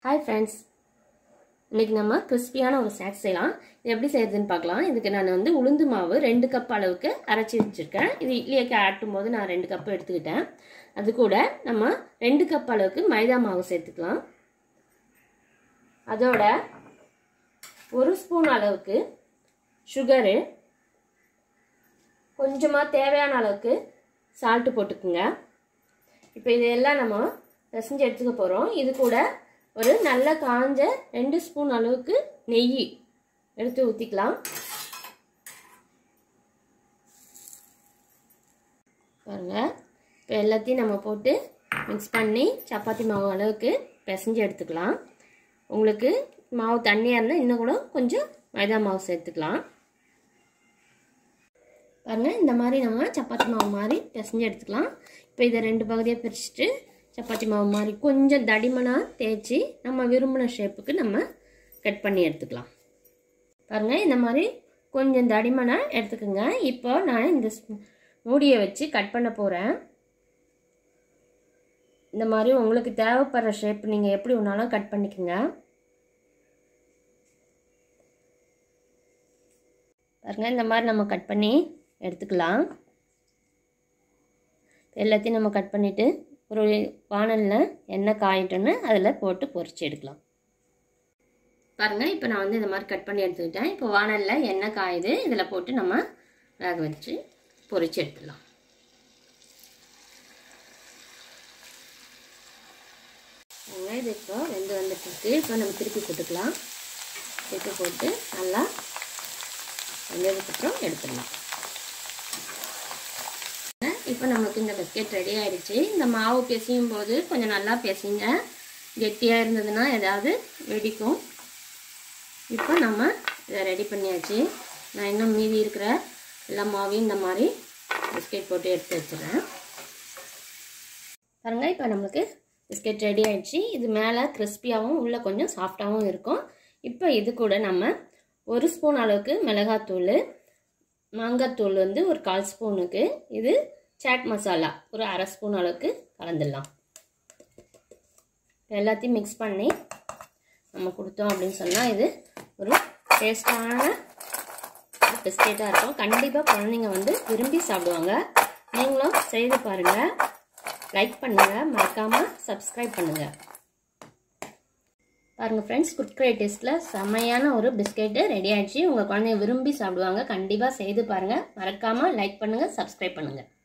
hi friends இன்றைக்கி நம்ம கிறிஸ்பியான ஒரு ஸ்நாக்ஸ் செய்யலாம் இது எப்படி செய்யறதுன்னு பார்க்கலாம் இதுக்கு நான் வந்து உளுந்து மாவு ரெண்டு கப் அளவுக்கு அரைச்சி வச்சுருக்கேன் இது இட்லியைக்கு ஆட்டும் போது நான் ரெண்டு கப் எடுத்துக்கிட்டேன் அது கூட நம்ம ரெண்டு கப் அளவுக்கு மைதா மாவு சேர்த்துக்கலாம் அதோட ஒரு ஸ்பூன் அளவுக்கு சுகரு கொஞ்சமாக தேவையான அளவுக்கு சால்ட்டு போட்டுக்குங்க இப்போ இதையெல்லாம் நம்ம பிசைஞ்சு எடுத்துக்க போகிறோம் இது கூட ஒரு நல்ல காஞ்ச ரெண்டு ஸ்பூன் அளவுக்கு நெய் எடுத்து ஊற்றிக்கலாம் பாருங்கள் இப்போ எல்லாத்தையும் நம்ம போட்டு மிக்ஸ் பண்ணி சப்பாத்தி மாவு அளவுக்கு பிசைஞ்சு எடுத்துக்கலாம் உங்களுக்கு மாவு தண்ணியாக இருந்தால் இன்னும் கூட கொஞ்சம் மைதா மாவு சேர்த்துக்கலாம் பாருங்கள் இந்த மாதிரி நம்ம சப்பாத்தி மாவு மாதிரி பிசைஞ்சு எடுத்துக்கலாம் இப்போ இதை ரெண்டு பகுதியாக பிரிச்சுட்டு சப்பாத்தி மாவு மாதிரி கொஞ்சம் தடிமனாக தேய்ச்சி நம்ம விரும்பின ஷேப்புக்கு நம்ம கட் பண்ணி எடுத்துக்கலாம் பாருங்கள் இந்த மாதிரி கொஞ்சம் தடிமனாக எடுத்துக்கோங்க இப்போ நான் இந்த மூடியை வச்சு கட் பண்ண போகிறேன் இந்த மாதிரி உங்களுக்கு தேவைப்படுற ஷேப் நீங்கள் எப்படி ஒன்றாலும் கட் பண்ணிக்கோங்க பாருங்கள் இந்த மாதிரி நம்ம கட் பண்ணி எடுத்துக்கலாம் எல்லாத்தையும் நம்ம கட் பண்ணிவிட்டு ஒரு வானலில் எண்ணெய் காயிட்டோன்னு அதில் போட்டு பொரிச்சு எடுக்கலாம் பாருங்கள் இப்போ நான் வந்து இந்த மாதிரி கட் பண்ணி எடுத்துக்கிட்டேன் இப்போ வானலில் எண்ணெய் காயுது இதில் போட்டு நம்ம வேக வச்சு பொரிச்சு எடுத்துடலாம் இது இப்போ வெந்து வந்துட்டுருக்கு இப்போ நம்ம திருப்பி போட்டுக்கலாம் திருப்பி போட்டு நல்லா வெந்ததுக்கப்புறம் எடுத்துடலாம் இப்போ நமக்கு இந்த பிஸ்கெட் ரெடி ஆகிடுச்சு இந்த மாவு பிசையும் போது கொஞ்சம் நல்லா பிசைங்க கெட்டியாக இருந்ததுன்னா ஏதாவது வெடிக்கும் இப்போ நம்ம இதை ரெடி பண்ணியாச்சு நான் இன்னும் மீதி இருக்கிற எல்லா மாவையும் இந்த மாதிரி பிஸ்கெட் போட்டு எடுத்து வச்சுறேன் பாருங்கள் இப்போ நம்மளுக்கு பிஸ்கெட் ரெடி ஆகிடுச்சு இது மேலே கிறிஸ்பியாகவும் உள்ளே கொஞ்சம் சாஃப்டாகவும் இருக்கும் இப்போ இது கூட நம்ம ஒரு ஸ்பூன் அளவுக்கு மிளகாத்தூள் மாங்காத்தூள் வந்து ஒரு கால் ஸ்பூனுக்கு இது சாட் மசாலா ஒரு அரை ஸ்பூன் அளவுக்கு கலந்துடலாம் எல்லாத்தையும் மிக்ஸ் பண்ணி நம்ம கொடுத்தோம் அப்படின்னு சொன்னால் இது ஒரு டேஸ்டான பிஸ்கெட்டாக இருக்கும் கண்டிப்பாக குழந்தைங்க வந்து விரும்பி சாப்பிடுவாங்க நீங்களும் செய்து பாருங்கள் லைக் பண்ணுங்கள் மறக்காமல் சப்ஸ்கிரைப் பண்ணுங்கள் பாருங்கள் ஃப்ரெண்ட்ஸ் குட் கிரியேட்டிவ்ஸில் செம்மையான ஒரு பிஸ்கெட்டு ரெடி ஆகிடுச்சு உங்கள் குழந்தைங்க விரும்பி சாப்பிடுவாங்க கண்டிப்பாக செய்து பாருங்கள் மறக்காமல் லைக் பண்ணுங்கள் சப்ஸ்கிரைப் பண்ணுங்கள்